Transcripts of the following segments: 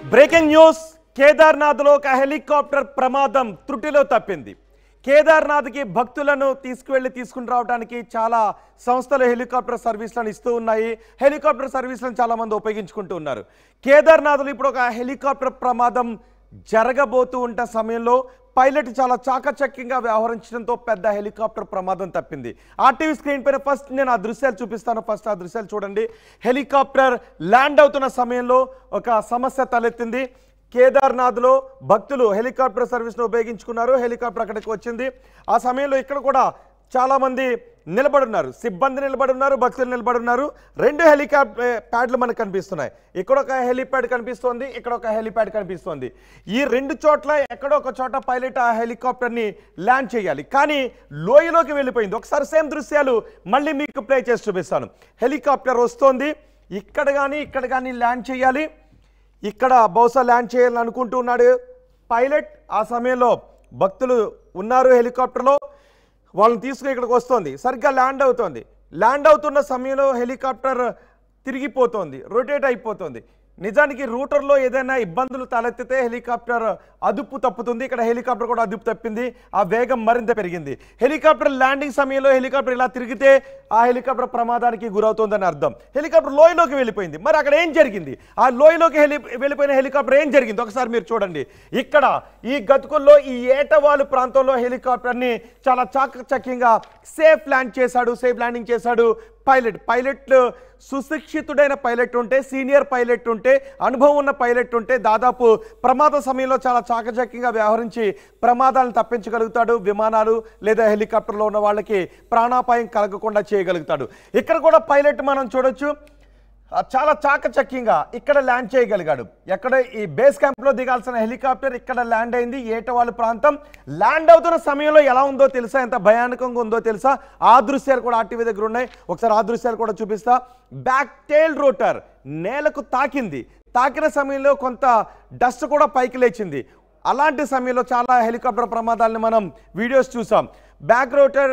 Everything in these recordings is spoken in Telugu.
బ్రేకింగ్ న్యూస్ కేదార్నాథ్లో ఒక హెలికాప్టర్ ప్రమాదం త్రుటిలో తప్పింది కేదార్నాథ్కి భక్తులను తీసుకువెళ్ళి తీసుకుని రావడానికి చాలా సంస్థలు హెలికాప్టర్ సర్వీసులను ఇస్తూ ఉన్నాయి హెలికాప్టర్ సర్వీసులను చాలా మంది ఉపయోగించుకుంటూ ఉన్నారు కేదార్నాథ్లో ఇప్పుడు ఒక హెలికాప్టర్ ప్రమాదం జరగబోతూ ఉన్న సమయంలో పైలట్ చాలా చాకచక్యంగా వ్యవహరించడంతో పెద్ద హెలికాప్టర్ ప్రమాదం తప్పింది ఆర్టీవీ స్క్రీన్ పైన ఫస్ట్ నేను ఆ దృశ్యాలు చూపిస్తాను ఫస్ట్ ఆ దృశ్యాలు చూడండి హెలికాప్టర్ ల్యాండ్ అవుతున్న సమయంలో ఒక సమస్య తలెత్తింది కేదార్నాథ్లో భక్తులు హెలికాప్టర్ సర్వీస్ను ఉపయోగించుకున్నారు హెలికాప్టర్ అక్కడికి వచ్చింది ఆ సమయంలో ఇక్కడ కూడా చాలా మంది నిలబడున్నారు సిబ్బంది నిలబడున్నారు భక్తులు నిలబడున్నారు రెండు హెలికాప్టర్ ప్యాడ్లు మనకు కనిపిస్తున్నాయి ఇక్కడ ఒక హెలిప్యాడ్ కనిపిస్తోంది ఇక్కడ ఒక హెలిప్యాడ్ కనిపిస్తోంది ఈ రెండు చోట్ల ఎక్కడో ఒక చోట పైలట్ ఆ హెలికాప్టర్ని ల్యాండ్ చేయాలి కానీ లోయలోకి వెళ్ళిపోయింది ఒకసారి సేమ్ దృశ్యాలు మళ్ళీ మీకు ప్లే చేసి చూపిస్తాను హెలికాప్టర్ వస్తోంది ఇక్కడ కానీ ఇక్కడ కానీ ల్యాండ్ చేయాలి ఇక్కడ బహుశా ల్యాండ్ చేయాలని అనుకుంటూ ఉన్నాడు పైలట్ ఆ సమయంలో భక్తులు ఉన్నారు హెలికాప్టర్లో వాళ్ళని తీసుకుని ఇక్కడికి వస్తుంది సరిగ్గా ల్యాండ్ అవుతోంది ల్యాండ్ అవుతున్న సమయంలో హెలికాప్టర్ తిరిగిపోతోంది రొటేట్ అయిపోతుంది నిజానికి రూటర్లో ఏదైనా ఇబ్బందులు తలెత్తితే హెలికాప్టర్ అదుపు తప్పుతుంది ఇక్కడ హెలికాప్టర్ కూడా అదుపు తప్పింది ఆ వేగం మరింత పెరిగింది హెలికాప్టర్ ల్యాండింగ్ సమయంలో హెలికాప్టర్ ఇలా తిరిగితే ఆ హెలికాప్టర్ ప్రమాదానికి గురవుతోందని అర్థం హెలికాప్టర్ లోయలోకి వెళ్ళిపోయింది మరి అక్కడ ఏం జరిగింది ఆ లోయలోకి హెలి వెళ్ళిపోయిన హెలికాప్టర్ ఏం జరిగింది ఒకసారి మీరు చూడండి ఇక్కడ ఈ గతుకుల్లో ఈ ఏటవాలు ప్రాంతంలో హెలికాప్టర్ని చాలా చాకచక్యంగా సేఫ్ ల్యాండ్ చేశాడు సేఫ్ ల్యాండింగ్ చేశాడు పైలట్ పైలట్ సుశిక్షితుడైన పైలట్ ఉంటే సీనియర్ పైలట్ ఉంటే అనుభవం ఉన్న పైలట్ ఉంటే దాదాపు ప్రమాద సమయంలో చాలా చాకచక్యంగా వ్యవహరించి ప్రమాదాలను తప్పించగలుగుతాడు విమానాలు లేదా హెలికాప్టర్లో ఉన్న వాళ్ళకి ప్రాణాపాయం కలగకుండా చేయగలుగుతాడు ఇక్కడ కూడా పైలట్ మనం చూడొచ్చు ఆ, చాలా చాకచక్యంగా ఇక్కడ ల్యాండ్ చేయగలిగాడు ఎక్కడ ఈ బేస్ క్యాంప్లో దిగాల్సిన హెలికాప్టర్ ఇక్కడ ల్యాండ్ అయింది ఏటవాళ్ళు ప్రాంతం ల్యాండ్ అవుతున్న సమయంలో ఎలా ఉందో తెలుసా ఎంత భయానకంగా ఉందో తెలుసా ఆ దృశ్యాలు కూడా ఆర్టీవీ దగ్గర ఉన్నాయి ఒకసారి ఆ దృశ్యాలు కూడా చూపిస్తా బ్యాక్ టైల్ రోటర్ నేలకు తాకింది తాకిన సమయంలో కొంత డస్ట్ కూడా పైకి లేచింది అలాంటి సమయంలో చాలా హెలికాప్టర్ ప్రమాదాలను మనం వీడియోస్ చూసాం బ్యాక్ రోటర్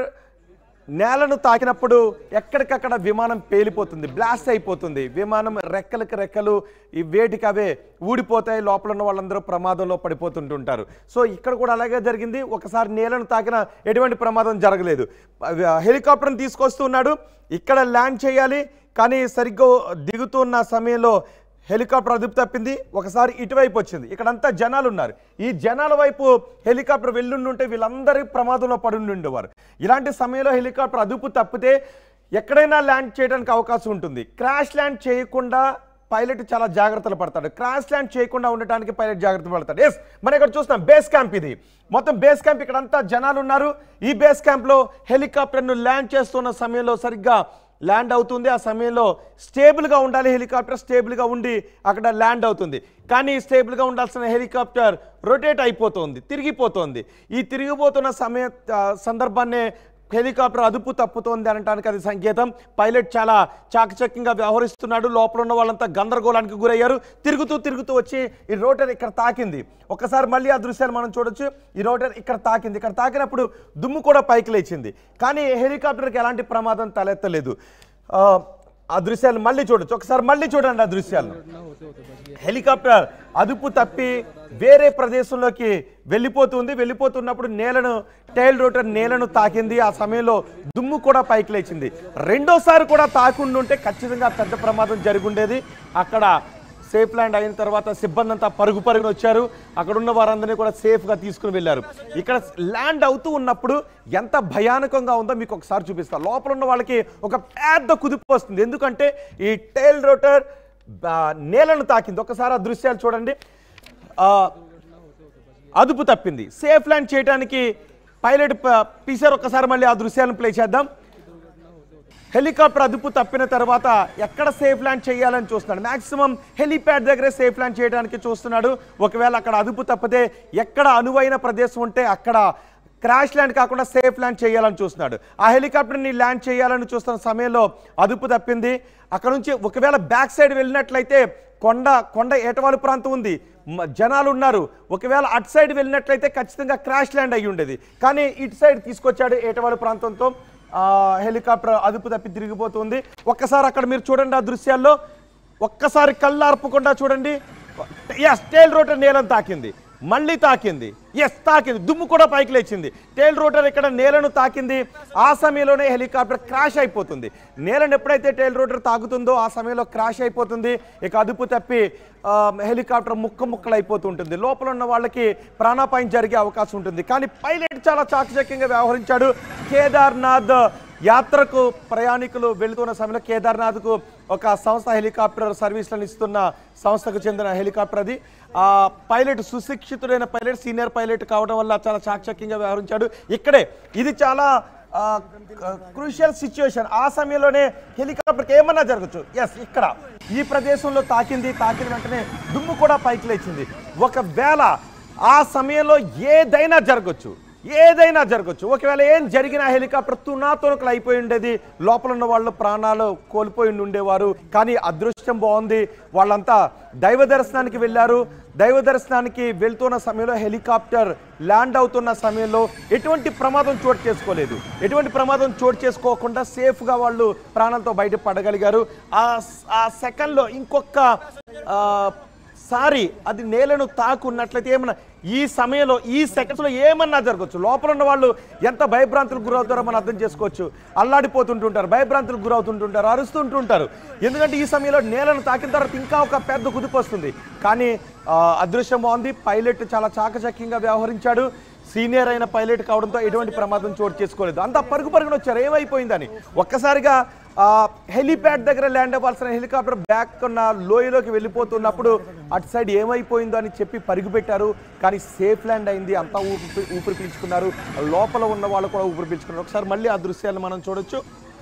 నేలను తాకినప్పుడు ఎక్కడికక్కడ విమానం పేలిపోతుంది బ్లాస్ట్ అయిపోతుంది విమానం రెక్కలకి రెక్కలు ఈ వేటికి అవే ఊడిపోతాయి లోపల ఉన్న వాళ్ళందరూ ప్రమాదంలో పడిపోతుంటుంటారు సో ఇక్కడ కూడా అలాగే జరిగింది ఒకసారి నేలను తాకిన ఎటువంటి ప్రమాదం జరగలేదు హెలికాప్టర్ని తీసుకొస్తున్నాడు ఇక్కడ ల్యాండ్ చేయాలి కానీ సరిగ్గా దిగుతున్న సమయంలో హెలికాప్టర్ అదుపు తప్పింది ఒకసారి ఇటువైపు వచ్చింది ఇక్కడంతా జనాలు ఉన్నారు ఈ జనాల వైపు హెలికాప్టర్ వెళ్ళుండుంటే వీళ్ళందరి ప్రమాదంలో పడి ఉండేవారు ఇలాంటి సమయంలో హెలికాప్టర్ అదుపు తప్పితే ఎక్కడైనా ల్యాండ్ చేయడానికి అవకాశం ఉంటుంది క్రాష్ ల్యాండ్ చేయకుండా పైలట్ చాలా జాగ్రత్తలు పడతాడు క్రాష్ ల్యాండ్ చేయకుండా ఉండటానికి పైలట్ జాగ్రత్త పడతాడు ఎస్ మనం ఇక్కడ చూస్తాం బేస్ క్యాంప్ ఇది మొత్తం బేస్ క్యాంప్ ఇక్కడ అంతా జనాలు ఉన్నారు ఈ బేస్ క్యాంప్లో హెలికాప్టర్ను ల్యాండ్ చేస్తున్న సమయంలో సరిగ్గా ల్యాండ్ అవుతుంది ఆ సమయంలో స్టేబుల్గా ఉండాలి హెలికాప్టర్ స్టేబుల్గా ఉండి అక్కడ ల్యాండ్ అవుతుంది కానీ స్టేబుల్గా ఉండాల్సిన హెలికాప్టర్ రొటేట్ అయిపోతుంది తిరిగిపోతుంది ఈ తిరిగిపోతున్న సమయ ఆ, సందర్భాన్నే హెలికాప్టర్ అదుపు తప్పుతోంది అనటానికి అది సంకేతం పైలట్ చాలా చాకచక్యంగా వ్యవహరిస్తున్నాడు లోపల ఉన్న వాళ్ళంతా గందరగోళానికి గురయ్యారు తిరుగుతూ తిరుగుతూ వచ్చి ఈ రోటర్ ఇక్కడ తాకింది ఒకసారి మళ్ళీ ఆ దృశ్యాలు మనం చూడొచ్చు ఈ రోటర్ ఇక్కడ తాకింది ఇక్కడ తాకినప్పుడు దుమ్ము కూడా పైకి లేచింది కానీ హెలికాప్టర్కి ఎలాంటి ప్రమాదం తలెత్తలేదు ఆ, ఆ దృశ్యాలు మళ్ళీ చూడొచ్చు ఒకసారి మళ్ళీ చూడండి ఆ దృశ్యాలను హెలికాప్టర్ అదుపు తప్పి వేరే ప్రదేశంలోకి వెళ్ళిపోతుంది వెళ్ళిపోతున్నప్పుడు నేలను టైల్ రోటర్ నేలను తాకింది ఆ సమయంలో దుమ్ము కూడా పైకి లేచింది రెండోసారి కూడా తాకుండుంటే ఖచ్చితంగా పెద్ద ప్రమాదం జరుగుండేది అక్కడ సేఫ్ ల్యాండ్ అయిన తర్వాత సిబ్బంది అంతా పరుగు పరుగున వచ్చారు అక్కడ ఉన్న వారందరినీ కూడా సేఫ్గా తీసుకుని వెళ్ళారు ఇక్కడ ల్యాండ్ అవుతూ ఉన్నప్పుడు ఎంత భయానకంగా ఉందో మీకు ఒకసారి చూపిస్తాను లోపల ఉన్న వాళ్ళకి ఒక పెద్ద కుదిపు వస్తుంది ఎందుకంటే ఈ టైల్ రోటర్ ఆ, నేలను తాకింది ఒకసారి ఆ దృశ్యాలు చూడండి ఆ, అదుపు తప్పింది సేఫ్ ల్యాండ్ చేయడానికి పైలట్ ప- పీసర్ ఒక్కసారి మళ్ళీ ఆ దృశ్యాలను ప్లే చేద్దాం హెలికాప్టర్ అదుపు తప్పిన తర్వాత ఎక్కడ సేఫ్ ల్యాండ్ చేయాలని చూస్తున్నాడు మాక్సిమం హెలిప్యాడ్ దగ్గరే సేఫ్ ల్యాండ్ చేయడానికి చూస్తున్నాడు ఒకవేళ అక్కడ అదుపు తప్పితే ఎక్కడ అనువైన ప్రదేశం ఉంటే అక్కడ క్రాష్ ల్యాండ్ కాకుండా సేఫ్ ల్యాండ్ చేయాలని చూస్తున్నాడు ఆ హెలికాప్టర్ని ల్యాండ్ చేయాలని చూస్తున్న సమయంలో అదుపు తప్పింది అక్కడ నుంచి ఒకవేళ బ్యాక్ సైడ్ వెళ్ళినట్లయితే కొండ కొండ ఏటవాలు ప్రాంతం ఉంది మ- జనాలు ఉన్నారు ఒకవేళ అటు సైడ్ వెళ్ళినట్లయితే ఖచ్చితంగా క్రాష్ ల్యాండ్ అయ్యి ఉండేది కానీ ఇటు సైడ్ తీసుకొచ్చాడు ఏటవాలు ప్రాంతంతో ఆ, హెలికాప్టర్ అదుపు తప్పి తిరిగిపోతుంది ఒక్కసారి అక్కడ మీరు చూడండి ఆ దృశ్యాల్లో ఒక్కసారి కళ్ళు అర్పకుండా చూడండి ఎస్ టేల్ రోటర్ నేలను తాకింది మళ్ళీ తాకింది ఎస్ తాకింది దుమ్ము కూడా పైకి లేచింది టేల్ రోటర్ ఇక్కడ నేలను తాకింది ఆ సమయంలోనే హెలికాప్టర్ క్రాష్ అయిపోతుంది నేలను ఎప్పుడైతే టేల్ రోటర్ తాకుతుందో ఆ సమయంలో క్రాష్ అయిపోతుంది ఇక అదుపు తప్పి ఆ, హెలికాప్టర్ ముక్క ముక్కలు అయిపోతుంటుంది లోపల ఉన్న వాళ్ళకి ప్రాణాపాయం జరిగే అవకాశం ఉంటుంది కానీ పైలట్ చాలా చాకచక్యంగా వ్యవహరించాడు కేదార్నాథ్ యాత్రకు ప్రయాణికులు వెళుతున్న సమయంలో కేదార్నాథ్కు ఒక సంస్థ హెలికాప్టర్ సర్వీసులను ఇస్తున్న సంస్థకు చెందిన హెలికాప్టర్ అది ఆ పైలట్ సుశిక్షితుడైన పైలట్ సీనియర్ పైలట్ కావడం వల్ల చాలా చాకచక్యంగా వ్యవహరించాడు ఇక్కడే ఇది చాలా క్రూషియల్ సిచ్యువేషన్ ఆ సమయంలోనే హెలికాప్టర్కి ఏమన్నా జరగచ్చు ఎస్ ఇక్కడ ఈ ప్రదేశంలో తాకింది తాకిన వెంటనే దుమ్ము కూడా పైకి లేచింది ఒకవేళ ఆ సమయంలో ఏదైనా జరగచ్చు ఏదైనా జరగచ్చు ఒకవేళ ఏం జరిగినా హెలికాప్టర్ తునాతునకలు అయిపోయి ఉండేది లోపల ఉన్న వాళ్ళు ప్రాణాలు కోల్పోయి ఉండేవారు కానీ అదృష్టం బాగుంది వాళ్ళంతా దైవ దర్శనానికి వెళ్ళారు దైవ దర్శనానికి వెళ్తున్న సమయంలో హెలికాప్టర్ ల్యాండ్ అవుతున్న సమయంలో ఎటువంటి ప్రమాదం చోటు చేసుకోలేదు ఎటువంటి ప్రమాదం చోటు చేసుకోకుండా సేఫ్గా వాళ్ళు ప్రాణాలతో బయట పడగలిగారు ఆ ఆ సెకండ్లో ఇంకొక ఆ, సారి అది నేలను తాకున్నట్లయితే ఏమన్నా ఈ సమయంలో ఈ సెకండ్స్లో ఏమన్నా జరగచ్చు లోపల ఉన్న వాళ్ళు ఎంత భయభ్రాంతులకు గురవుతారో మనం అర్థం చేసుకోవచ్చు అల్లాడిపోతుంటుంటారు భయభ్రాంతులకు గురవుతుంటుంటారు అరుస్తుంటుంటారు ఎందుకంటే ఈ సమయంలో నేలను తాకిన తర్వాత ఇంకా ఒక పెద్ద కుదుపు వస్తుంది కానీ ఆ, అదృశ్యం బాగుంది పైలట్ చాలా చాకచక్యంగా వ్యవహరించాడు సీనియర్ అయిన పైలట్ కావడంతో ఎటువంటి ప్రమాదం చోటు చేసుకోలేదు అంతా పరుగు పరుగున వచ్చారు ఏమైపోయిందని ఒక్కసారిగా ఆ, హెలీప్యాడ్ దగ్గర ల్యాండ్ అవ్వాల్సిన హెలికాప్టర్ బ్యాక్ ఉన్న లోయలోకి వెళ్ళిపోతున్నప్పుడు అటు సైడ్ ఏమైపోయిందో అని చెప్పి పరుగు పెట్టారు కానీ సేఫ్ ల్యాండ్ అయింది అంతా ఊపిరి ఊపిరి పీల్చుకున్నారు లోపల ఉన్న వాళ్ళు కూడా ఊపిరి పీల్చుకున్నారు ఒకసారి మళ్ళీ ఆ దృశ్యాలను మనం చూడొచ్చు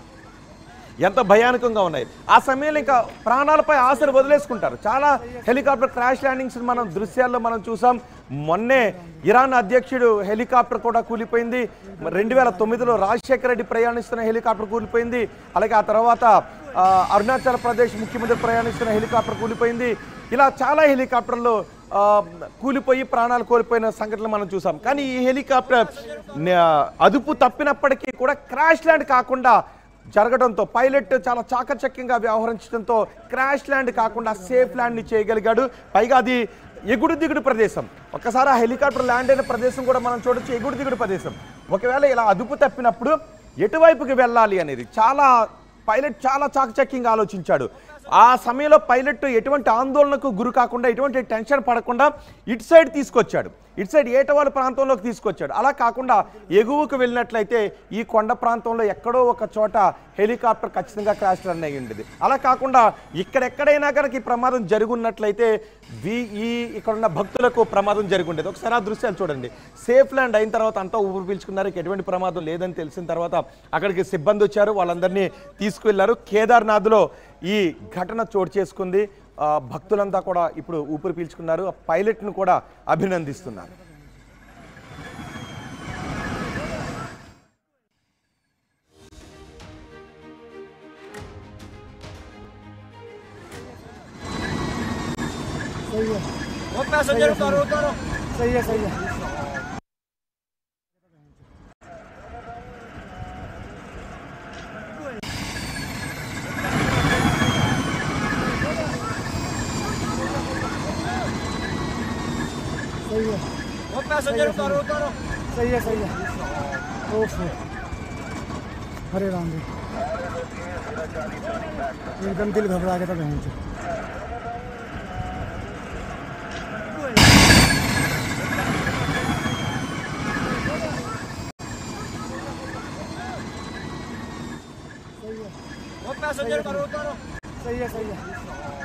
ఎంత భయానకంగా ఉన్నాయి ఆ సమయంలో ఇంకా ప్రాణాలపై ఆశలు వదిలేసుకుంటారు చాలా హెలికాప్టర్ క్రాష్ ల్యాండింగ్స్ మనం దృశ్యాల్లో మనం చూసాం మొన్నే ఇరాన్ అధ్యక్షుడు హెలికాప్టర్ కూడా కూలిపోయింది రెండు వేల తొమ్మిదిలో రాజశేఖర రెడ్డి ప్రయాణిస్తున్న హెలికాప్టర్ కూలిపోయింది అలాగే ఆ తర్వాత ఆ, అరుణాచల్ ప్రదేశ్ ముఖ్యమంత్రి ప్రయాణిస్తున్న హెలికాప్టర్ కూలిపోయింది ఇలా చాలా హెలికాప్టర్లు ఆ, కూలిపోయి ప్రాణాలు కోల్పోయిన సంఘటనలు మనం చూసాం కానీ ఈ హెలికాప్టర్ న- అదుపు తప్పినప్పటికీ కూడా క్రాష్ ల్యాండ్ కాకుండా జరగడంతో పైలట్ చాలా చాకచక్యంగా వ్యవహరించడంతో క్రాష్ ల్యాండ్ కాకుండా సేఫ్ ల్యాండ్ని చేయగలిగాడు పైగా అది ఎగుడు దిగుడు ప్రదేశం ఒక్కసారి ఆ హెలికాప్టర్ ల్యాండ్ అయిన ప్రదేశం కూడా మనం చూడొచ్చు ఎగుడు దిగుడు ప్రదేశం ఒకవేళ ఇలా అదుపు తప్పినప్పుడు ఎటువైపుకి వెళ్ళాలి అనేది చాలా పైలట్ చాలా చాకచక్యంగా ఆలోచించాడు ఆ సమయంలో పైలట్ ఎటువంటి ఆందోళనకు గురి కాకుండా ఎటువంటి టెన్షన్ పడకుండా ఇటు సైడ్ తీసుకొచ్చాడు ఇటు సైడ్ ఏటవాళ్ళ ప్రాంతంలోకి తీసుకొచ్చాడు అలా కాకుండా ఎగువకు వెళ్ళినట్లయితే ఈ కొండ ప్రాంతంలో ఎక్కడో ఒక చోట హెలికాప్టర్ ఖచ్చితంగా క్రాష్ రన్ అయ్యి ఉండేది అలా కాకుండా ఇక్కడెక్కడైనా కనుక ఈ ప్రమాదం జరుగున్నట్లయితే వి ఈ ఇక్కడ ఉన్న భక్తులకు ప్రమాదం జరిగి ఉండేది ఒకసారి ఆ దృశ్యాలు చూడండి సేఫ్ ల్యాండ్ అయిన తర్వాత అంతా ఊపిరి పీల్చుకున్నారు ఇక ఎటువంటి ప్రమాదం లేదని తెలిసిన తర్వాత అక్కడికి సిబ్బంది వచ్చారు వాళ్ళందరినీ తీసుకువెళ్లారు కేదార్నాథ్లో ఈ ఘటన చోటు చేసుకుంది ఆ, భక్తులంతా కూడా ఇప్పుడు ఊపిరి పీల్చుకున్నారు ఆ పైలట్ను కూడా అభినందిస్తున్నారు सही है वो पैसेंजर उतारो उतारो सही है सही है सही है वो पैसेंजर उतारो उतारो सही है सही है ओके हरे राम जी एकदम दिल घबरा गया था बहन से वो पैसेंजर उतारो उतारो सही है सही है